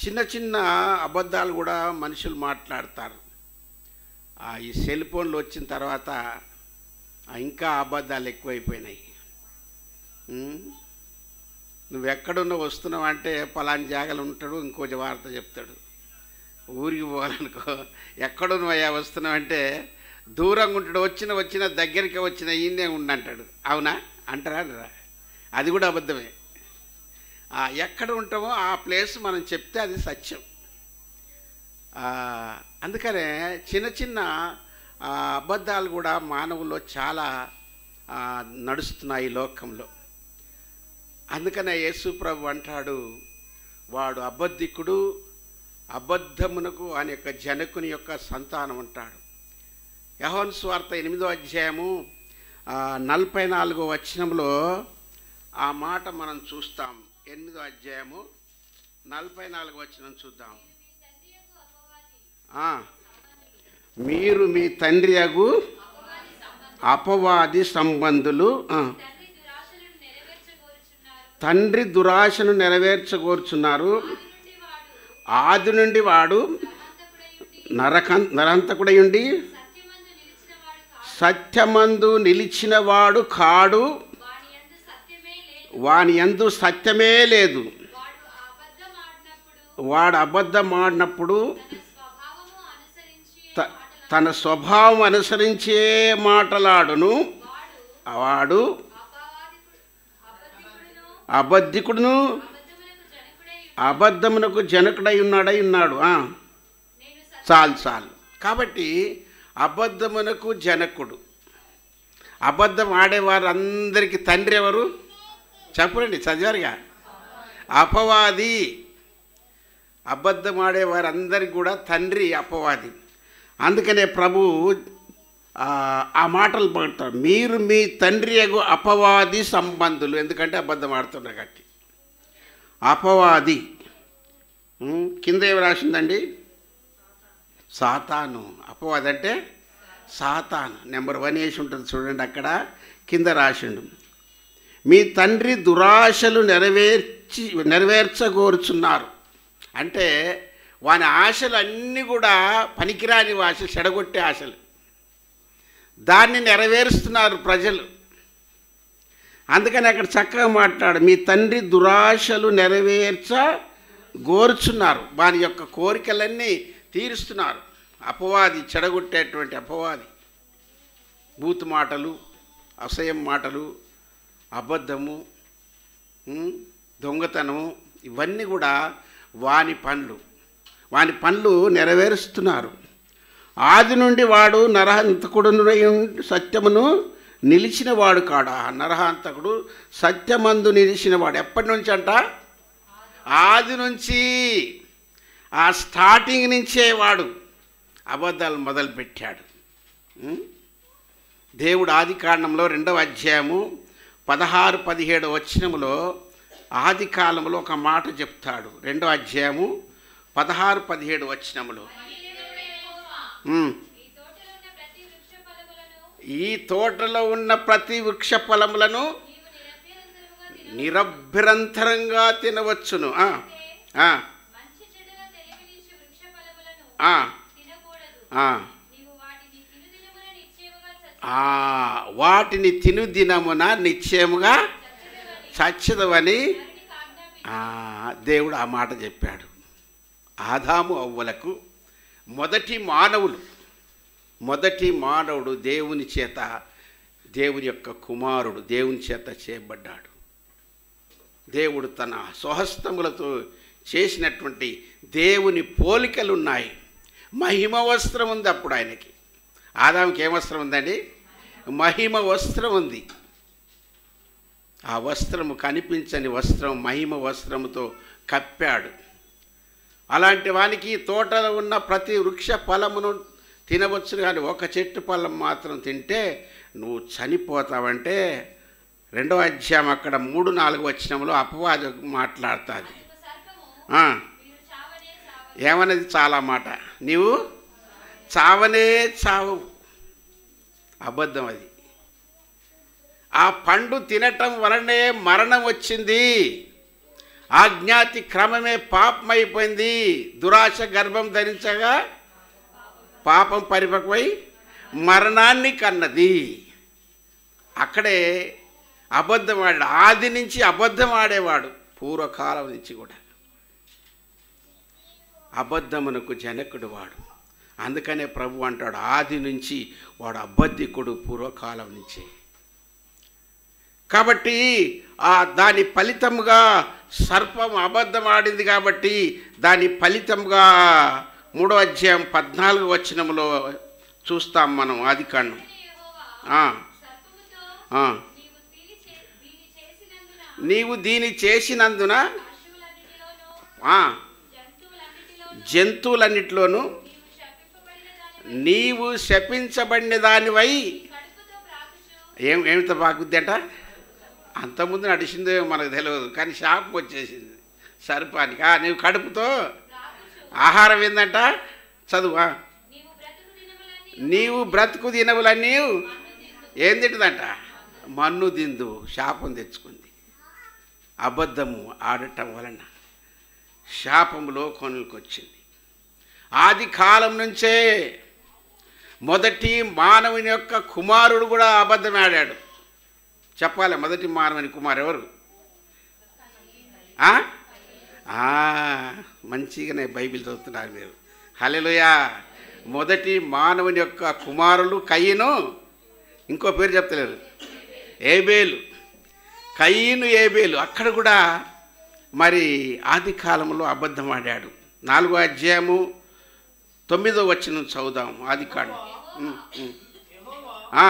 చిన్న చిన్న అబద్ధాలు కూడా మనుషులు మాట్లాడతారు ఆ, ఈ సెల్ ఫోన్లు వచ్చిన తర్వాత ఆ, ఇంకా అబద్ధాలు ఎక్కువైపోయినాయి ఉం? నువ్వు ఎక్కడున్నా వస్తున్నావు అంటే పలాని జాగలు ఉంటాడు ఇంకో వార్త చెప్తాడు ఊరికి పోవాలనుకో ఎక్కడున్నావయ్యా వస్తున్నావు అంటే దూరంగా ఉంటాడు వచ్చిన వచ్చిన దగ్గరికి వచ్చిన ఈయనే ఉండంటాడు అవునా అంటారా అనరా? అది కూడా అబద్ధమే ఆ, ఎక్కడ ఉంటామో ఆ ప్లేస్ మనం చెప్తే అది సత్యం ఆ, అందుకనే చిన్న చిన్న ఆ, అబద్ధాలు కూడా మానవుల్లో చాలా ఆ, నడుస్తున్నాయి ఈ లోకంలో అందుకనే యేసు ప్రభు అంటాడు వాడు అబద్ధికుడు అబద్ధమునకు అని యొక్క జనకుని యొక్క సంతానం అంటాడు యహోన్ స్వార్త ఎనిమిదో అధ్యాయము ఆ, నలభై నాలుగో వచనంలో ఆ మాట మనం చూస్తాం ఎనిమిదో అధ్యాయము నలభై నాలుగు వచనం చూద్దాం ఆ, మీరు మీ తండ్రి అగు అపవాది సంబంధులు ఆ, తండ్రి దురాశలను నెరవేర్చగోరుచున్నారు తండ్రి దురాశను నెరవేర్చగోరుచున్నారు ఆది నుండి వాడు ఆది నుండి వాడు నరక నరంతకుడై ఉండి సత్యమందు నిలిచిన వాడు కాడు సత్యమందు నిలిచినవాడు కాడు వాని యందు సత్యమే లేదు వాని యందు సత్యమే లేదు వాడు అబద్ధమాడినప్పుడు వాడు అబద్ధమాడినప్పుడు తన స్వభావము అనుసరించి త- తన స్వభావం అనుసరించే మాటలాడును వాడు వాడు అపవాదికుడు అబద్ధికుడును అబద్ధికుడును అబద్ధమునకు జనకుడై అబద్ధమునకు జనకుడై ఉన్నాడై ఉన్నాడు ఆ, నేను సత్య చాలు చాలు కాబట్టి అబద్ధమునకు జనకుడు అబద్ధం ఆడేవారందరికీ తండ్రి ఎవరు చెప్పండి చదివారుగా అపవాది అబద్ధం ఆడేవారందరికీ కూడా తండ్రి అపవాది అందుకనే ప్రభు ఆ, ఆ మాటలు పడతారు మీరు మీ తండ్రి యగు అపవాది సంబంధులు ఎందుకంటే అబద్ధం ఆడుతున్నారు కాబట్టి అపవాది ఉం, కింద ఏమి రాసిందండి సాతాను అపవాది అంటే సాతాను నెంబర్ వన్ వేసి ఉంటుంది చూడండి అక్కడ కింద రాసిండు మీ తండ్రి దురాశలు నెరవేర్చి నెరవేర్చగోరుచున్నారు అంటే వాని ఆశలు అన్నీ కూడా పనికిరాని ఆశలు చెడగొట్టే ఆశలు దాన్ని నెరవేరుస్తున్నారు ప్రజలు అందుకని అక్కడ చక్కగా మాట్లాడు మీ తండ్రి దురాశలు నెరవేర్చ గోరుచున్నారు వాని యొక్క కోరికలన్నీ తీరుస్తున్నారు అపవాది చెడగొట్టేటువంటి అపవాది బూతు మాటలు అసహ్యం మాటలు అబద్ధము ఉం, దొంగతనము ఇవన్నీ కూడా వాని పనులు వాని పనులు నెరవేరుస్తున్నారు ఆది నుండి వాడు నరహంతకుడు సత్యమును నిలిచిన వాడు కాడా నరహంతకుడు సత్యమందు నిలిచిన వాడు ఎప్పటి నుంచి అంట ఆది నుంచి ఆ స్టార్టింగ్ నుంచే వాడు అబద్ధాలు మొదలుపెట్టాడు ఉం? దేవుడు ఆది కాండంలో రెండవ అధ్యాయము పదహారు పదిహేడు వచనములో ఆది కాలంలో ఒక మాట చెప్తాడు రెండవ అధ్యాయము పదహారు పదిహేడు వచనములో ఉం. ఈ తోటలో ఉన్న ప్రతి వృక్ష ఫలములను ఈ తోటలో ఉన్న ప్రతి వృక్ష ఫలములను నీవు నీవు నిరభ్యంతరముగా తిను. నిరభ్యంతరంగా తినవచ్చును ఆ, ఆ, మంచి చెడుల తెలివినిచ్చు వృక్ష ఫలములను ఆ, తినకూడదు ఆ. నీవు వాటిని తినుదినమున నిశ్చయముగా ఆ, వాటిని తిను దినమున నిశ్చయముగా చచ్చదవని చచ్చదవనికి ఆజ్ఞాపించు ఆ, దేవుడు ఆ మాట చెప్పాడు ఆదాము అవ్వలకు మొదటి మానవులు మొదటి మానవుడు దేవుని చేత దేవుని యొక్క కుమారుడు దేవుని చేత చేయబడ్డాడు దేవుడు తన స్వహస్తములతో చేసినటువంటి దేవుని పోలికలు ఉన్నాయి మహిమ వస్త్రం ఉంది అప్పుడు ఆయనకి ఆదాముకి ఏం వస్త్రం ఉందండి మహిమ వస్త్రం ఉంది ఆ వస్త్రము కనిపించని వస్త్రం మహిమ వస్త్రముతో కప్పాడు అలాంటి వానికి తోటలో ఉన్న ప్రతి వృక్ష ఫలమును తినవచ్చు కానీ ఒక చెట్టు ఫలం మాత్రం తింటే నువ్వు చనిపోతావంటే రెండవ అధ్యాయం అక్కడ మూడు నాలుగు వచ్చినంలో అపవాది మాట్లాడుతుంది అందుకు సర్పము ఆ, మీరు చావనే చావరు ఏమన్నది చాలా మాట నీవు చావనే చావు అబద్ధం అది ఆ పండు తినటం వలనే మరణం వచ్చింది ఆజ్ఞాతి క్రమమే పాపమైపోయింది దురాశ గర్భం ధరించగా పాపం పరిపక్వై మరణాన్ని కన్నది అక్కడే అబద్ధం ఆడాడు ఆది నుంచి అబద్ధం ఆడేవాడు పూర్వకాలం నుంచి కూడా అబద్ధమునకు జనకుడు వాడు అందుకనే ప్రభు అంటాడు ఆది నుంచి వాడు అబద్ధికుడు పూర్వకాలం నుంచి కాబట్టి ఆ దాని ఫలితముగా సర్పం అబద్ధం ఆడింది కాబట్టి దాని ఫలితముగా మూడో అధ్యాయం పద్నాలుగు వచనములో చూస్తాం మనం ఆది కాండం యెహోవా ఆ, సర్పముతో ఆ. నీవు దీని చే- దీని చేసినందున నీవు దీని చేసినందున పశువులన్నిటిలోనూ ఆ, జంతువులన్నిటిలోనూ జంతువులన్నిటిలోనూ నీవు శపింపబడిన దానివై నీవు శపించబడిన దానివై కడుపుతో ప్రాకుచు ఏం ఏమితో బాగుద్ది అంట అంతకుముందు నడిచిందో మనకు తెలియదు కానీ శాపం వచ్చేసింది సర్పానికి ఆ, నీవు కడుపుతో ప్రాకుచు ఆహారం ఏందంట చదువా నీవు బ్రతుకు దినములన్నీ నీవు బ్రతుకు దినవులన్నీ మన్ను తిందు ఏం తింటుందంట మన్ను దిందు శాపం తెచ్చుకుంది అబద్ధము ఆడటం వలన శాపము లోకంలోకి వచ్చింది ఆది కాలం నుంచే మొదటి మానవుని యొక్క కుమారుడు కూడా అబద్ధం ఆడాడు చెప్పాలి మొదటి మానవుని కుమారు ఎవరు ఆ? ఆ, మంచిగానే బైబిల్ చదువుతున్నారు మీరు హలెలుయా మొదటి మానవుని యొక్క కుమారులు కయ్యను ఇంకో పేరు చెప్తలేరు ఏబేలు కయ్యను ఏబేలు అక్కడ కూడా మరి ఆది కాలంలో అబద్ధం ఆడాడు నాలుగో అధ్యాయము తొమ్మిదో వచ్చిన చదువుదాం ఆది కాండం ఉమ్, ఉమ్. ఆ.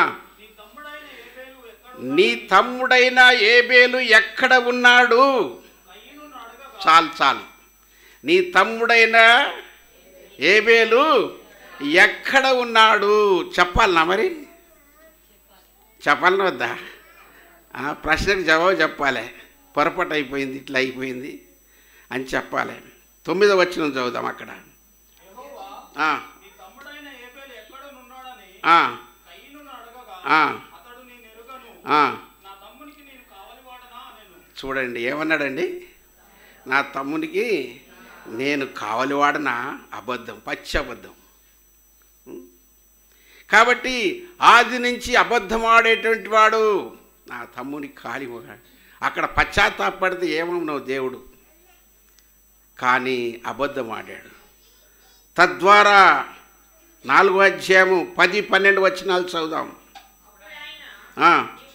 నీ తమ్ముడైన ఏబేలు ఎక్కడ ఉన్నాడు చాలు చాలు నీ తమ్ముడైన ఏబేలు ఎక్కడ ఉన్నాడు చెప్పాలనా మరి చెప్పాలనా వద్దా ఆ ప్రశ్నకు జవాబు చెప్పాలి పొరపాటు అయిపోయింది ఇట్లా అయిపోయింది అని చెప్పాలి తొమ్మిదో వచ్చిన చదువుదాం అక్కడ ఆ, నీ తమ్ముడైన ఏబేలు ఎక్కడనున్నాడని ఆ, కయ్యను అడగగా ఆ, అతడు నీ నెరుగను ఆ. నా తమ్మునికి నేను కావలివాడనా నేను చూడండి ఏమన్నాడండి నా తమ్మునికి నేను కావలివాడన అబద్ధం పచ్చి అబద్ధం ఉం? కాబట్టి ఆది నుంచి అబద్ధం ఆడేటువంటి వాడు నా తమ్ముని కాలి అక్కడ పశ్చాత్తాపడితే ఏమన్నావు దేవుడు కానీ అబద్ధం ఆడాడు తద్వారా నాలుగో అధ్యాయము పది పన్నెండు వచనాలు చదువుదాం ఆ.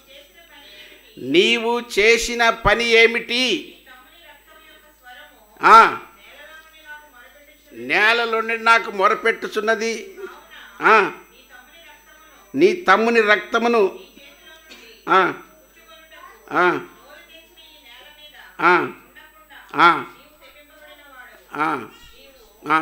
నీవు చేసిన పని ఏమిటి ఆ. నేలలోని నాకు మొరపెట్టుచున్నది ఆ. నీ తమ్ముని రక్తమును ఆ. ఆ. ఆ. ఆ. ఆ. ఆ.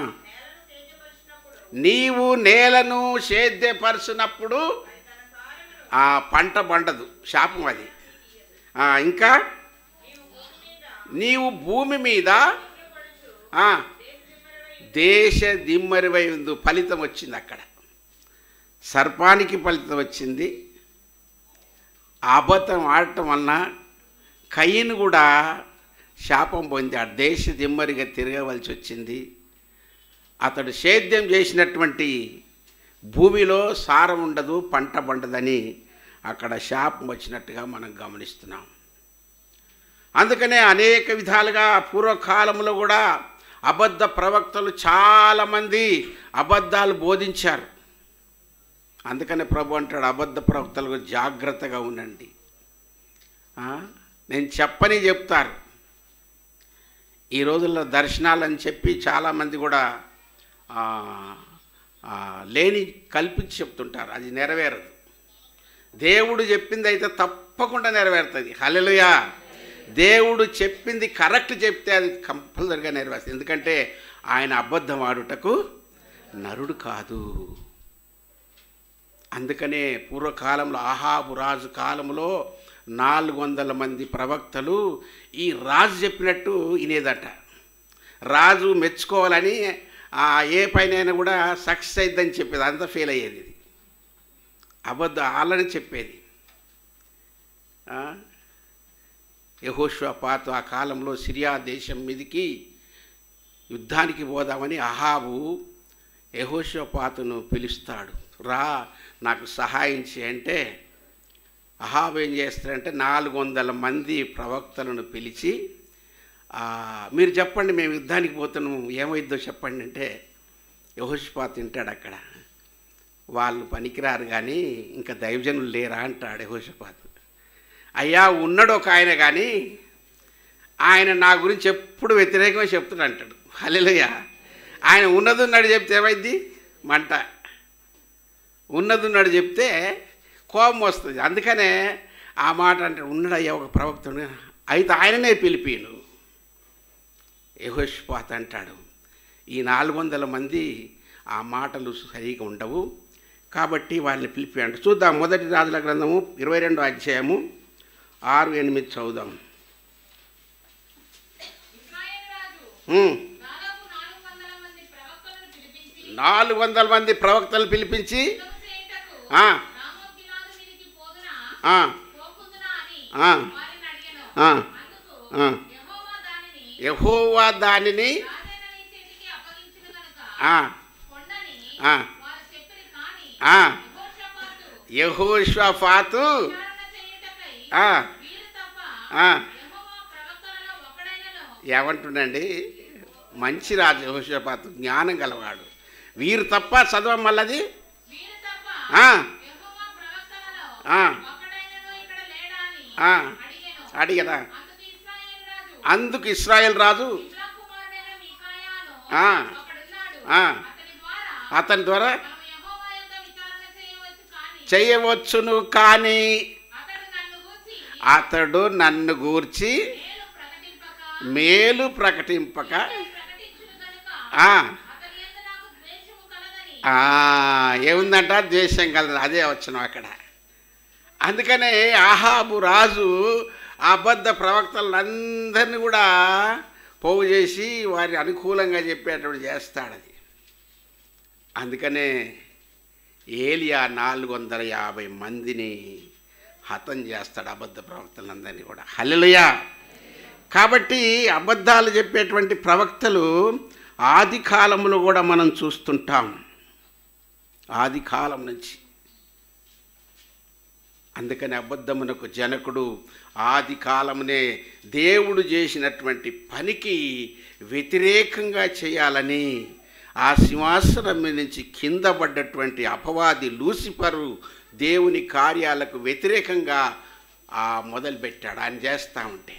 నీవు నేలను సేద్యపరిచినప్పుడు ఆ పంట పండదు శాపం అది ఆ, ఇంకా నీవు భూమి మీద ఆ, దేశ దిమ్మరివై ఉంది ఫలితం వచ్చింది అక్కడ సర్పానికి ఫలితం వచ్చింది అబద్ధం ఆడటం వలన కయ్యను కూడా శాపం పొందాడు దేశ దిమ్మరిగా తిరగవలసి వచ్చింది అతడు సేద్యం చేసినటువంటి భూమిలో సారం ఉండదు పంట పండదని అక్కడ శాపం వచ్చినట్టుగా మనం గమనిస్తున్నాం అందుకనే అనేక విధాలుగా పూర్వకాలంలో కూడా అబద్ధ ప్రవక్తలు చాలామంది అబద్ధాలు బోధించారు అందుకనే ప్రభు అంటాడు అబద్ధ ప్రవక్తలకు జాగ్రత్తగా ఉండండి ఆ? నేను చెప్పని చెప్తారు ఈ రోజుల్లో దర్శనాలని చెప్పి చాలామంది కూడా ఆ, ఆ, లేని కల్పించి చెప్తుంటారు అది నెరవేరదు దేవుడు చెప్పింది అయితే తప్పకుండా నెరవేరుతుంది హల్లెలూయా దేవుడు చెప్పింది కరెక్ట్ చెప్తే అది కంపల్సరిగా నెరవేరుతుంది ఎందుకంటే ఆయన అబద్ధం ఆడుటకు నరుడు కాదు అందుకనే పూర్వకాలంలో ఆహాబు రాజు కాలంలో నాలుగు వందల మంది ప్రవక్తలు ఈ రాజు చెప్పినట్టు వినేదట రాజు మెచ్చుకోవాలని ఆ ఏ పైన కూడా సక్సెస్ అయిద్దని చెప్పేది అంతా ఫెయిల్ అయ్యేది ఇది అబద్ధం వాళ్ళని చెప్పేది ఆ? యహోష్వపాతు ఆ కాలంలో సిరియా దేశం మీదికి యుద్ధానికి పోదామని అహాబు యహోష్వపాతును పిలుస్తాడు రా నాకు సహాయం చేయంటే అహాబు ఏం చేస్తాడంటే నాలుగు వందల మంది ప్రవక్తలను పిలిచి "ఆ, మీరు చెప్పండి మేము యుద్ధానికి పోతున్నాము ఏమైద్దో చెప్పండి అంటే యహోష్పాత్ తింటాడు అక్కడ వాళ్ళు పనికిరారు కానీ ఇంకా దైవజనులు లేరా అంటాడు యహోషపాత్ అయ్యా ఉన్నాడు ఒక ఆయన కానీ ఆయన నా గురించి ఎప్పుడు వ్యతిరేకమే చెప్తున్నాడు అంటాడు హల్లెలూయ ఆయన ఉన్నది ఉన్నాడు చెప్తే ఏమైంది మంట ఉన్నది ఉన్నాడు చెప్తే కోపం వస్తుంది అందుకనే ఆ మాట అంటే ఉన్నాడయ్యా ఒక ప్రవక్తుడు అయితే ఆయననే పిలిపిను యహోష్పాత్ అంటాడు ఈ నాలుగు వందల మంది ఆ మాటలు సరిగా ఉండవు కాబట్టి వాళ్ళని పిలిపి అంట చూద్దాం మొదటి రాజుల గ్రంథము ఇరవై రెండో అధ్యాయము ఆరు ఎనిమిది చదువుదాం ఇశ్రాయేలు రాజు ఉమ్. దాదాపు నాలుగు వందల మంది ప్రవక్తలను పిలిపించి నాలుగు వందల మంది ప్రవక్తలు పిలిపించి యుద్ధం చేయుటకు ఆ. రామోత్గిలాదు మీదికి పోదునా ఆ, పోకుందునా అని ఆ. వారిని అడిగాను ఆ. అందుకు ఆ. యెహోవా దానిని యెహోవా దానిని రాజైన నీ చేతికి అప్పగించును గనుక ఆ, కొండని ఆ. వారు చెప్పిరి కాని ఆ. యెహోషాపాతు యెహోషాపాతు విచారణ చేయుటకై ఆ, వీరు తప్ప ఆ. యెహోవా ప్రవక్తలలో ఒకడైనను ఏమంటుండండి మంచి రాజు యెహోషాపాతు జ్ఞానం గలవాడు వీరు తప్ప చదవం మళ్ళది వీరు తప్ప ఆ, యెహోవా ప్రవక్తలలో ఆ. ఒకడైనను ఇక్కడ లేడా అని ఆ. అడిగాను అడిగదా అందుకు ఇశ్రాయేలు రాజు అందుకు ఇస్రాయేల్ రాజు ఇమ్లా కుమారుడైన మీకాయాను ఆ. ఒకడున్నాడు ఆ. అతని ద్వారా అతని ద్వారా మనము యెహోవా యొద్ద విచారణ చేయవచ్చు కానీ చేయవచ్చును కానీ అతడు నన్ను గూర్చి అతడు నన్ను గూర్చి మేలు ప్రకటింపక మేలు ప్రకటింపక ప్రకటించును గనుక ఆ, అతని యందు నాకు ద్వేషము కలదని ఆ, ఏముందంట ద్వేషం కలదు అదే వచ్చినాం అక్కడ అందుకనే ఆహాబు రాజు అబద్ధ ప్రవక్తలందరినీ కూడా పోగు చేసి వారి అనుకూలంగా చెప్పేటప్పుడు చేస్తాడు అది అందుకనే ఏలియా నాలుగు వందల యాభై మందిని హతం చేస్తాడు అబద్ధ ప్రవక్తలందరినీ కూడా హల్లెలూయా కాబట్టి అబద్ధాలు చెప్పేటువంటి ప్రవక్తలు ఆది కాలంలో కూడా మనం చూస్తుంటాం ఆది కాలం నుంచి అందుకని అబద్ధమునకు జనకుడు ఆది కాలమునే దేవుడు చేసినటువంటి పనికి వ్యతిరేకంగా చేయాలని ఆ సింహాసనం మీద నుంచి కింద పడ్డటువంటి అపవాది లూసిఫరు దేవుని కార్యాలకు వ్యతిరేకంగా ఆ మొదలుపెట్టాడు ఆయన చేస్తూ ఉంటే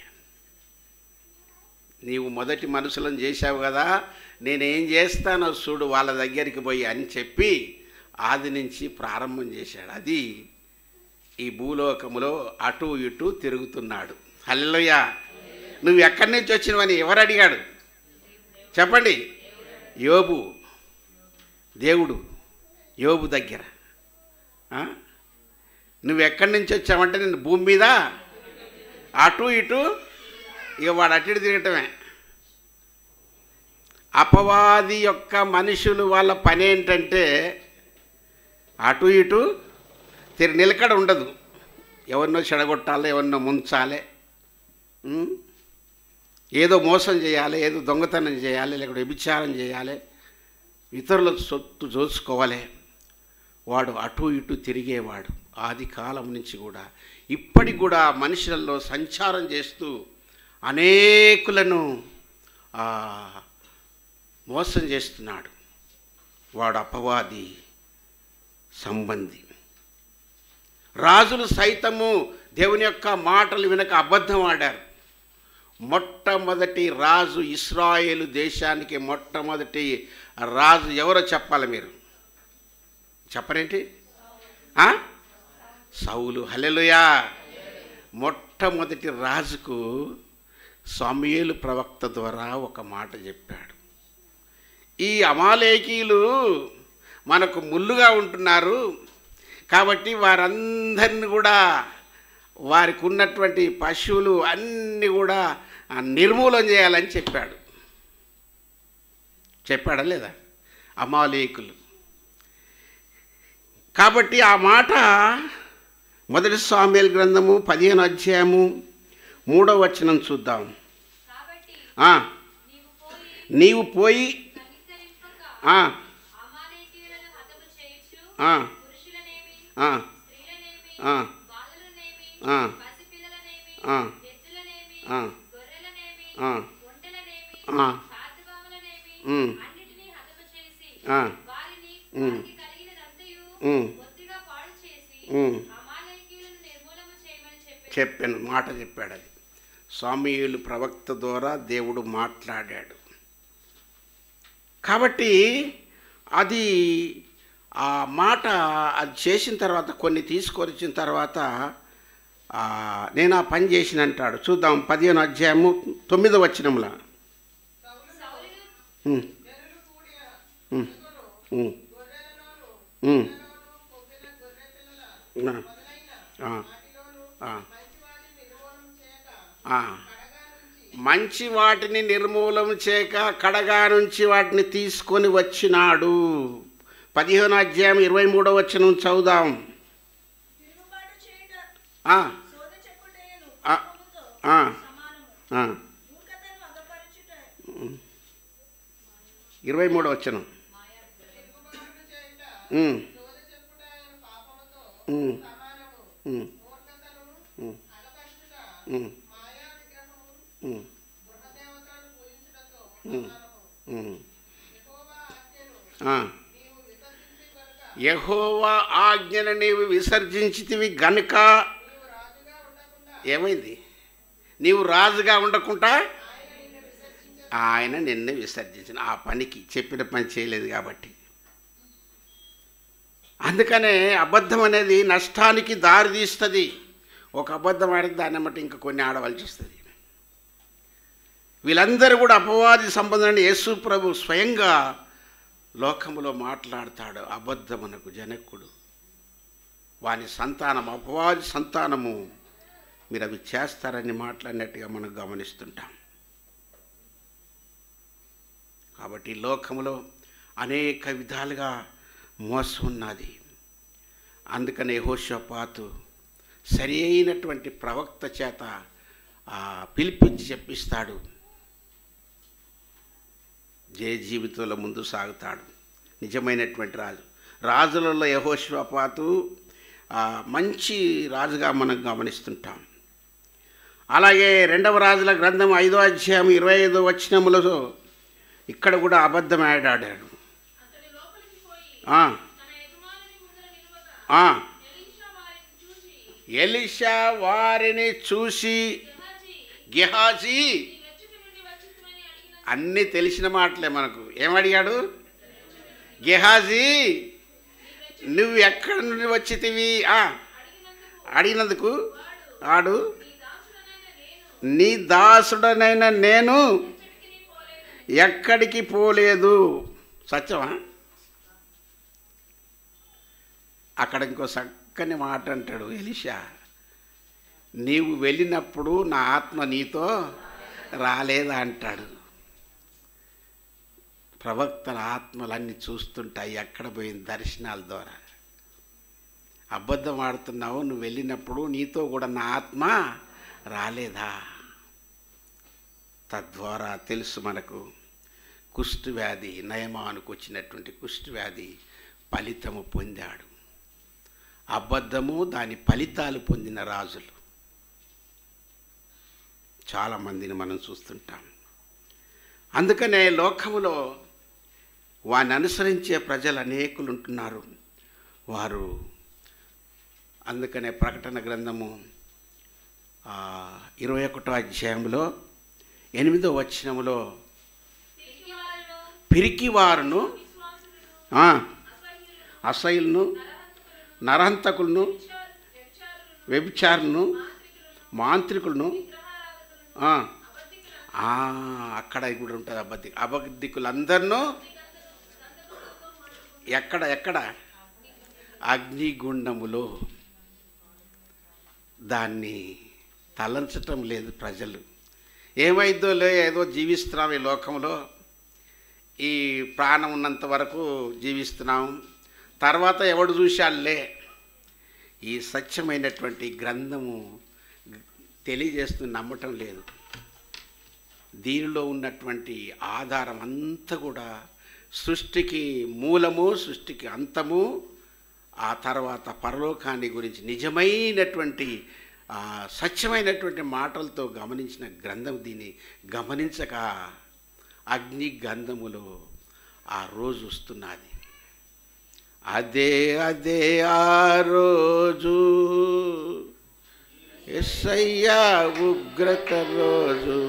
నీవు మొదటి మనుషులను చేశావు కదా నేనేం చేస్తానో చూడు వాళ్ళ దగ్గరికి పోయి అని చెప్పి ఆది నుంచి ప్రారంభం చేశాడు అది ఈ భూలోకములో అటు ఇటు తిరుగుతున్నాడు హల్లెలూయ నువ్వు ఎక్కడి నుంచి వచ్చినవని ఎవరు అడిగాడు చెప్పండి యోబు దేవుడు యోబు దగ్గర ఆ? నువ్వు ఎక్కడి నుంచి వచ్చావంటే నేను భూమి మీద అటు ఇటు ఇక వాడు అటు ఇటు తిరగటమే అపవాది యొక్క మనుషులు వాళ్ళ పని ఏంటంటే అటు ఇటు తిరి నిలకడ ఉండదు ఎవరినో చెడగొట్టాలి ఎవరినో ముంచాలి ఉం? ఏదో మోసం చేయాలి ఏదో దొంగతనం చేయాలి లేకపోతే వ్యభిచారం చేయాలి ఇతరుల సొత్తు దోచుకోవాలి వాడు అటు ఇటు తిరిగేవాడు ఆది కాలం నుంచి కూడా ఇప్పటికి కూడా మనుషులలో సంచారం చేస్తూ అనేకులను ఆ, మోసం చేస్తున్నాడు వాడు అపవాది సంబంధి రాజులు సైతము దేవుని యొక్క మాటలు వినక అబద్ధం ఆడారు మొట్టమొదటి రాజు ఇస్రాయేలు దేశానికి మొట్టమొదటి రాజు ఎవరో చెప్పాలి మీరు చెప్పరేంటి ఆ? సౌలు హలెలుయా మొట్టమొదటి రాజుకు సమయేలు ప్రవక్త ద్వారా ఒక మాట చెప్పాడు ఈ అమాలేకీలు మనకు ముల్లుగా ఉంటున్నారు కాబట్టి వారందరిని కూడా వారికి ఉన్నటువంటి పశువులు అన్నీ కూడా ఆ, నిర్మూలన చేయాలని చెప్పాడు చెప్పాడా లేదా అమాలేకులు కాబట్టి ఆ మాట మొదటి సామ్యాల గ్రంథము పదిహేను అధ్యాయము మూడో వచనం చూద్దాం కాబట్టి ఆ, నీవు పోయి నీవు పోయి కనికరింపక ఆ, అమాలేకీయులను హతము చేయుచు ఆ, పురుషులనేమి ఆ, స్త్రీలనేమి ఆ. బాలులనేమి ఆ. పసిపిల్లలనేమి ఆ. ఎద్దులనేమి ఆ. గొర్రెలనేమి ఆ. ఒంటెలనేమి ఆ. సాధుబాములనేమి ఉమ్. అన్నిటినీ హతము చేసి ఆ. వారిని ఉమ్. వారికి కలిగినదంతయు ఉమ్. బొత్తిగా పాడు చేసి ఉమ్. అమాలేకీయులను నిర్మూలన చేయమని చెప్పి చెప్పాను మాట చెప్పాడు అది స్వామియులు ప్రవక్త ద్వారా దేవుడు మాట్లాడాడు కాబట్టి అది ఆ మాట అది చేసిన తర్వాత కొన్ని తీసుకొని వచ్చిన తర్వాత ఆ, నేను ఆ పని చేసిన అంటాడు చూద్దాం పదిహేను అధ్యాయము తొమ్మిదో వచ్చినంలా సౌలును ఉమ్, ఉమ్, ఉమ్, ఉమ్. ఆ, ఆ, ఆ. ఆ. మంచి వాటిని నిర్మూలం చేయక కడగా నుంచి వాటిని తీసుకొని వచ్చినాడు పదిహేను అధ్యాయం ఇరవై మూడో వచ్చిన చదువుదాం తిరుగుబాటు చేయుట ఆ, శోధ చెప్పుటేను ఆ, కోపముతో ఆ, సమానము ఆ. మూర్ఖతను అగపరచుట ఇరవై మూడో వచ్చిన ఉమ్, ఉమ్, ఉమ్, ఉమ్, ఉమ్, ఉమ్, ఉమ్, ఉమ్. ఆ. యెహోవా ఆజ్ఞను నీవు విసర్జించితివి గనుక ఏమైంది నీవు రాజుగా ఉండకుండా ఆయన నిన్ను విసర్జించిన ఆ పనికి చెప్పిన పని చేయలేదు కాబట్టి అందుకనే అబద్ధం అనేది నష్టానికి దారి తీస్తుంది ఒక అబద్ధం ఆడితే దాన్ని బట్టి ఇంకా కొన్ని ఆడవలసి వస్తుంది వీళ్ళందరూ కూడా అపవాది సంబంధమైన యేసు ప్రభు స్వయంగా లోకములో మాట్లాడతాడు అబద్ధమునకు జనకుడు వాని సంతానం అపవాది సంతానము మీరు అవి చేస్తారని మాట్లాడినట్టుగా మనం గమనిస్తుంటాం కాబట్టి ఈ లోకములో అనేక విధాలుగా మోసం ఉన్నది అందుకనే హోషపాతు సరి అయినటువంటి ప్రవక్త చేత ఆ, పిలిపించి చెప్పిస్తాడు జయ జీవితంలో ముందు సాగుతాడు నిజమైనటువంటి రాజు రాజులలో యహోశ్వపాతు ఆ, మంచి రాజుగా మనం గమనిస్తుంటాం అలాగే రెండవ రాజుల గ్రంథం ఐదో అధ్యాయం ఇరవై ఐదో వచనములో ఇక్కడ కూడా అబద్ధం ఆడాడాడు అతడు లోపలికి పోయి ఆ, తన యజమానుని ముందర నిలువగా ఆ, ఎలీషా వారిని చూసి ఎలీషా వారిని చూసి గెహాజీ గెహాజీ నీ వెచ్చుకు నుండి వచ్చిందని అడిగిన అన్నీ తెలిసిన మాటలే మనకు ఏమడిగాడు గెహాజీ నువ్వు ఎక్కడి నుండి వచ్చితివి ఆ, అడిగినందుకు ఆడు నీ దాసుడనైన నీ దాసుడనైన నేను నేను ఎక్కడికి నీ పోలేదు ఎక్కడికి పోలేదు సత్యమా అక్కడ ఇంకో చక్కని మాట అంటాడు ఎలిషా నీవు వెళ్ళినప్పుడు నా ఆత్మ నీతో రాలేదా అంటాడు ప్రవక్తల ఆత్మలన్నీ చూస్తుంటాయి ఎక్కడ పోయిన దర్శనాల ద్వారా అబద్ధం ఆడుతున్నావు నువ్వు వెళ్ళినప్పుడు నీతో కూడా నా ఆత్మ రాలేదా తద్వారా తెలుసు మనకు కుష్టు వ్యాధి నయమానికి వచ్చినటువంటి కుష్టు వ్యాధి ఫలితము పొందాడు అబద్ధము దాని ఫలితాలు పొందిన రాజులు చాలామందిని మనం చూస్తుంటాం అందుకనే లోకములో వారిని అనుసరించే ప్రజలు అనేకులు ఉంటున్నారు వారు అందుకనే ప్రకటన గ్రంథము ఆ, ఇరవై ఒకటో అధ్యాయంలో ఎనిమిదో వచనములో తిరిగి వారిలో పిరికి వారును విశ్వాసులను ఆ, అసహ్యులను అసహ్యులను నరహంతకులను వ్యభిచారులను వ్యభిచారులను మాంత్రికులను విగ్రహారాధకులను ఆ, అబద్ధికులను ఆ, అక్కడ కూడా ఉంటుంది అబద్ధి అబద్ధికులందరినూ ఎక్కడ ఎక్కడ అగ్నిగుండములో దాన్ని తలంచటం లేదు ప్రజలు ఏమైందో లే ఏదో జీవిస్తున్నాం ఈ లోకంలో ఈ ప్రాణం ఉన్నంత వరకు జీవిస్తున్నాం తర్వాత ఎవడు చూశాలే ఈ సత్యమైనటువంటి గ్రంథము తెలియజేస్తూ నమ్మటం లేదు దీనిలో ఉన్నటువంటి ఆధారం అంతా కూడా సృష్టికి మూలము సృష్టికి అంతము ఆ తర్వాత పరలోకాన్ని గురించి నిజమైనటువంటి ఆ, సత్యమైనటువంటి మాటలతో గమనించిన గ్రంథం దీన్ని గమనించక అగ్ని గంధములో ఆ రోజు వస్తున్నది అదే అదే ఆ రోజు ఎస్సయ్యా ఉగ్రత రోజు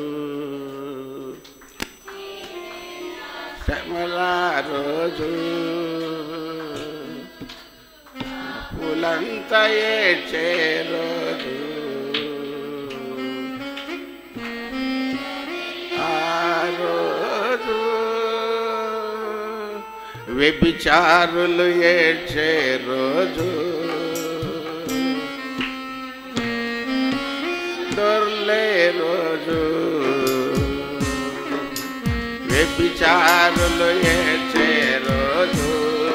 శ్రమల రోజు పులంతా ఏడ్చే రోజు ఆ రోజు వ్యభిచారులు ఏడ్చే రోజు దొర్లే రోజు వ్యభిచారులు ఏడ్చే రోజు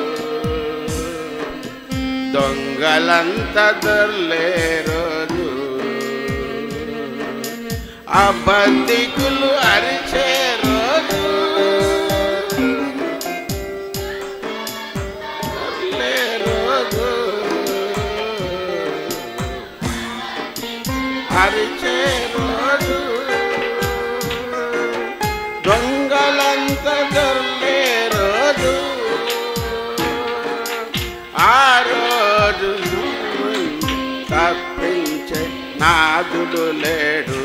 దొంగలంతా దొర్లే రోజు అబద్ధికులు అరిచే రోజు దొర్లే రోజు అరిచే రోజు దొంగలంత దొర్లే రోజు ఆ రోజు తప్పించే నాదుడు లేడు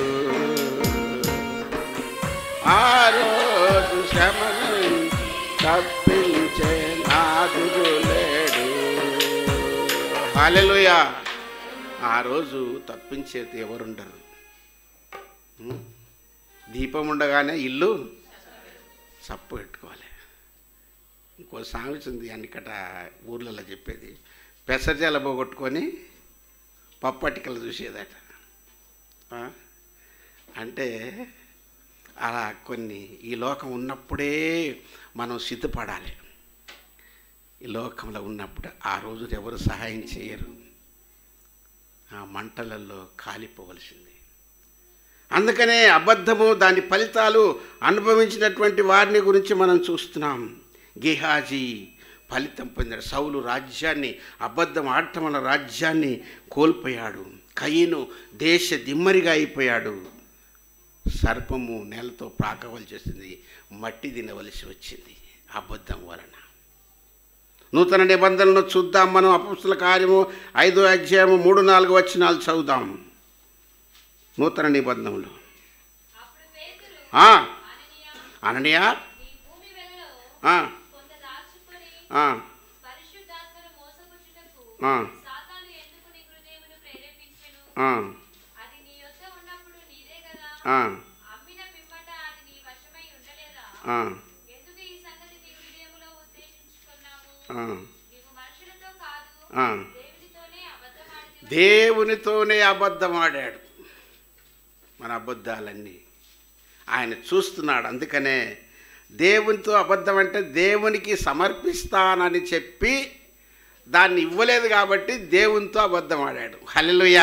ఆ రోజు శ్రమను తప్పించే నాదుడు లేడు హల్లెలూయా ఆ రోజు తప్పించేది ఎవరుండరు ఉం? దీపం ఉండగానే ఇల్లు చప్పు పెట్టుకోవాలి ఇంకో సామెత ఉంది అన్నికట ఊర్లలో చెప్పేది పెసరజాల పోగొట్టుకొని పప్పటికలు చూసేదట ఆ? అంటే అలా కొన్ని ఈ లోకం ఉన్నప్పుడే మనం సిద్ధపడాలి ఈ లోకంలో ఉన్నప్పుడు ఆ రోజు ఎవరు సహాయం చేయరు ఆ మంటలలో కాలిపోవలసింది అందుకనే అబద్ధము దాని ఫలితాలు అనుభవించినటువంటి వారిని గురించి మనం చూస్తున్నాం గేహాజీ ఫలితం పొందాడు సౌలు రాజ్యాన్ని అబద్ధం ఆడటం వల్ల రాజ్యాన్ని కోల్పోయాడు కయ్యను దేశ దిమ్మరిగా అయిపోయాడు సర్పము నేలతో ప్రాకవలసి వచ్చింది మట్టి తినవలసి వచ్చింది అబద్ధం వలన నూతన నిబంధనలు చూద్దాం మనం అపుస్తుల కార్యము ఐదో అధ్యాయము మూడు నాలుగు వచనాలు చదువుదాం నూతన నిబంధనలు అప్పుడు పేతురు ఆ, అననీయ అననీయ ఈ భూమి వెలలో ఆ, కొంత దాచుకొని ఆ, పరిశుద్ధాత్మను మోసపుచ్చుటకు ఆ. సాతాను ఎందుకు నీ హృదయమును ప్రేరేపించెను ఆ, అది నీ యొద్ద ఉన్నప్పుడు నీదే కదా ఆ, అమ్మిన పిమ్మట అది నీ వశమై ఉండలేదా ఆ, ఎందుకు ఈ సంగతి నీ హృదయములో ఉద్దేశించుకున్నావు ఆ. నీవు మనుషులతో కాదు ఆ. దేవునితోనే అబద్ధమాడితివి దేవునితోనే అబద్ధమాడాడు మన అబద్ధాలన్నీ ఆయన చూస్తున్నాడు అందుకనే దేవునితో అబద్ధం అంటే దేవునికి సమర్పిస్తానని చెప్పి దాన్ని ఇవ్వలేదు కాబట్టి దేవునితో అబద్ధం ఆడాడు హల్లెలూయా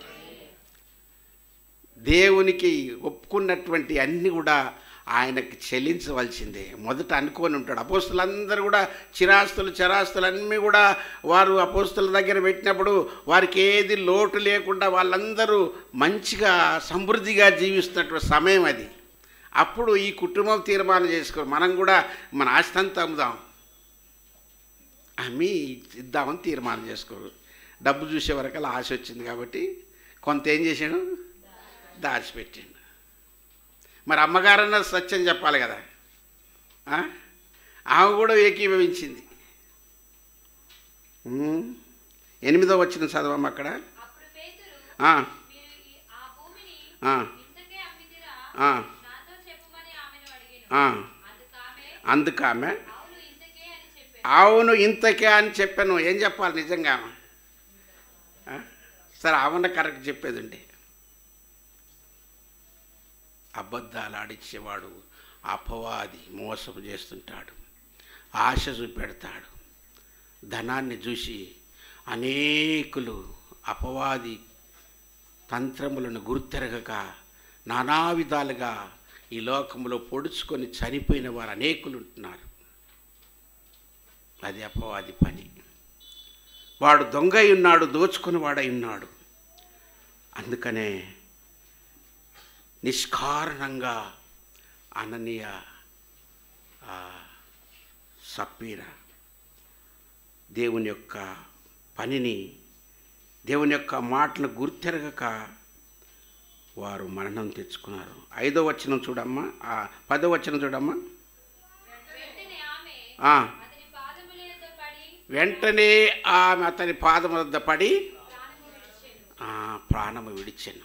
దేవునికి ఒప్పుకున్నటువంటి అన్ని కూడా ఆయనకి చెల్లించవలసిందే మొదట అనుకొని ఉంటాడు అపోస్తులందరూ కూడా చిరాస్తులు చరాస్తులు అన్నీ కూడా వారు అపోస్తుల దగ్గర పెట్టినప్పుడు వారికి ఏది లోటు లేకుండా వాళ్ళందరూ మంచిగా సమృద్ధిగా జీవిస్తున్నటువంటి సమయం అది అప్పుడు ఈ కుటుంబం తీర్మానం చేసుకో మనం కూడా మన ఆస్తి అంతా అమ్ముదాం అమ్మి ఇద్దామని తీర్మానం చేసుకోరు డబ్బు చూసే వరకల్లా ఆశ వచ్చింది కాబట్టి కొంత ఏం చేశాడు దాచిపెట్టిండు మరి అమ్మగారన్న సత్యం చెప్పాలి కదా ఆ? ఆమె కూడా ఏకీభవించింది ఉమ్. ఎనిమిదో వచ్చిన చదవమ్మ అక్కడ అప్పుడు పేతురు ఆ, మీరు ఈ- ఆ భూమిని ఆ, ఇంతకే అమ్మితిరా ఆ, నాతో చెప్పుమని ఆమెను అడిగాను ఆ. అందుకామె అందుకు ఆమె అవును ఇంతకే అని చెప్పాను అవును ఇంతకే అని చెప్పాను ఏం చెప్పాలి నిజంగా ఆమె? ఆ? సరే ఆమెన కరెక్ట్ చెప్పేదండి అబద్ధాలు ఆడిచ్చేవాడు అపవాది మోసపు చేస్తుంటాడు ఆశ చూపెడతాడు ధనాన్ని చూసి అనేకులు అపవాది తంత్రములను గుర్తెరగక నానా విధాలుగా ఈ లోకంలో పొడుచుకొని చనిపోయిన వారు అనేకులు ఉంటున్నారు అది అపవాది పని వాడు దొంగ అయి ఉన్నాడు దోచుకుని వాడై ఉన్నాడు అందుకనే నిష్కారణంగా అననీయ ఆ, సప్పీర దేవుని యొక్క పనిని దేవుని యొక్క మాటను గుర్తెరగక వారు మరణం తెచ్చుకున్నారు ఐదో వచనం చూడమ్మా ఆ, పదో వచనం చూడమ్మా వెంటనే ఆమె ఆ, అతని పాదముల యొద్ద పడి వెంటనే ఆమె అతని పాదం వద్ద పడి ప్రాణము విడిచెను ఆ, ప్రాణము విడిచెను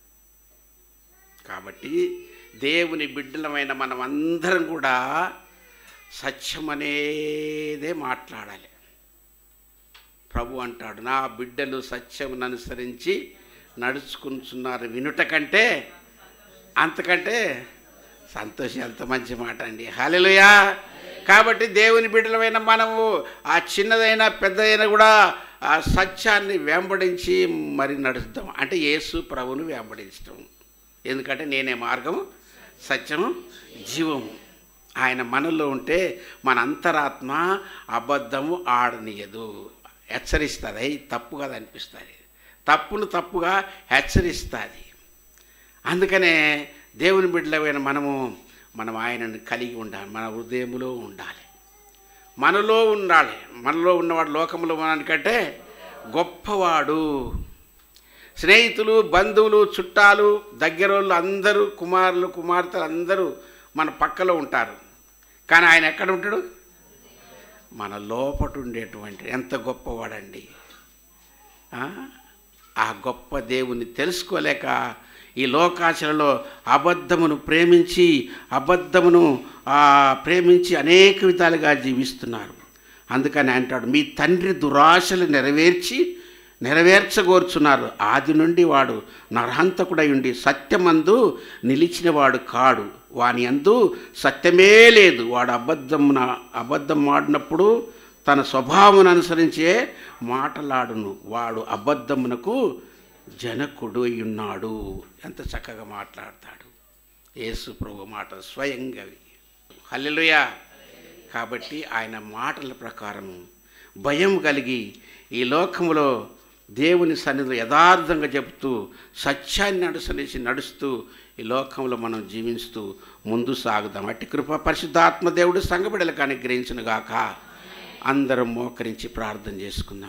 కాబట్టి దేవుని బిడ్డలమైన మనం అందరం కూడా సత్యం అనేదే మాట్లాడాలి ప్రభు అంటాడు నా బిడ్డలు సత్యమును అనుసరించి నడుచుకుంటున్నారు వినుట కంటే అంతకంటే సంతోషం ఎంత మంచి మాట అండి హాలెలుయా కాబట్టి దేవుని బిడ్డలమైన మనము ఆ చిన్నదైనా పెద్దదైనా కూడా ఆ సత్యాన్ని వెంబడించి మరి నడుస్తాం అంటే యేసు ప్రభువును వెంబడించడం ఎందుకంటే నేనే మార్గము సత్యము జీవము ఆయన మనలో ఉంటే మన అంతరాత్మ అబద్ధము ఆడనీయదు హెచ్చరిస్తుంది అయి తప్పు కదా అనిపిస్తుంది తప్పును తప్పుగా హెచ్చరిస్తుంది అందుకనే దేవుని బిడ్డలమైన మనము మనం ఆయనను కలిగి ఉండాలి మన హృదయంలో ఉండాలి మనలో ఉండాలి మనలో ఉన్నవాడు లోకంలో మనకంటే గొప్పవాడు స్నేహితులు బంధువులు చుట్టాలు దగ్గరోళ్ళు అందరూ కుమారులు కుమార్తెలు అందరూ మన పక్కలో ఉంటారు కానీ ఆయన ఎక్కడ ఉంటాడు మన లోపట ఉండేటువంటి ఎంత గొప్పవాడండి ఆ? ఆ గొప్ప దేవుని తెలుసుకోలేక ఈ లోకాశలలో అబద్ధమును ప్రేమించి అబద్ధమును ఆ, ప్రేమించి అనేక విధాలుగా జీవిస్తున్నారు అందుకని అంటాడు మీ తండ్రి దురాశలు నెరవేర్చి నెరవేర్చగోర్చున్నారు ఆది నుండి వాడు నరహంతకుడై ఉండి సత్యమందు నిలిచినవాడు కాడు వాని అందు సత్యమే లేదు వాడు అబద్ధమున అబద్ధం ఆడినప్పుడు తన స్వభావం అనుసరించే మాటలాడును వాడు అబద్ధమునకు జనకుడు అయి ఉన్నాడు ఎంత చక్కగా మాట్లాడతాడు యేసు ప్రభు మాట స్వయంగా హల్లెలూయా కాబట్టి ఆయన మాటల ప్రకారం భయం కలిగి ఈ లోకములో దేవుని సన్నిధిలో యథార్థంగా చెప్తూ సత్యాన్ని అనుసరించి నడుస్తూ ఈ లోకంలో మనం జీవిస్తూ ముందు సాగుదాం అట్టి కృప పరిశుద్ధాత్మ దేవుడు సంగబిడలకు అనుగ్రహించిన గాక అందరం మోకరించి ప్రార్థన చేసుకుందాం